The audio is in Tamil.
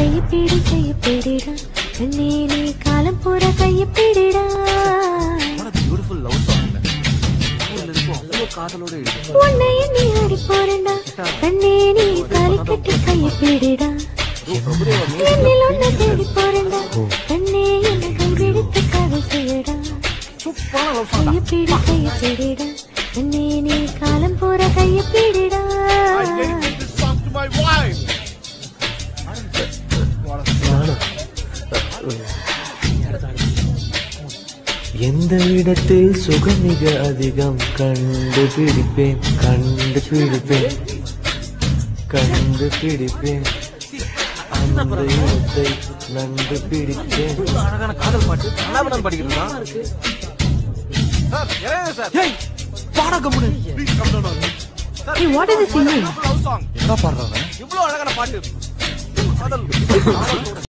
கையை பிடி கையை பிடிடா கண்ணே நீ காலம் பூரா கையை பிடிடா பியூட்டிஃபுல் லவ் சாங் அவ்வளோ காதலோட எழுதி உன்னை நீ அடி போறண்டா கண்ணே நீ தாலி கட்டி கையை பிடிடா என்னில் உன்னை தேடி போறண்டா கண்ணே என்னை கைவிடுத்து காதல் செய்யடா சூப்பரான லவ் சாங் கையை பிடி கையை பிடிடா கண்ணே நீ காலம் பூரா கையை பிடிடா this song to my wife எந்த இடத்தில் சுகம் மிக அதிகம் கண்டுபிடிப்பேன் கண்டுபிடிப்பேன் கண்டுபிடிப்பேன் அந்த இடத்தை கண்டுபிடிப்பேன் இவ்வளவு அழகான காதல் பாட்டு கலாபனம் படிக்கிறதா சார் இறங்க சார் ஏய் பாட கம்முனு please come down sir what is this singing love song என்ன பாடுறவன் இவ்வளவு அழகான பாட்டு காதல்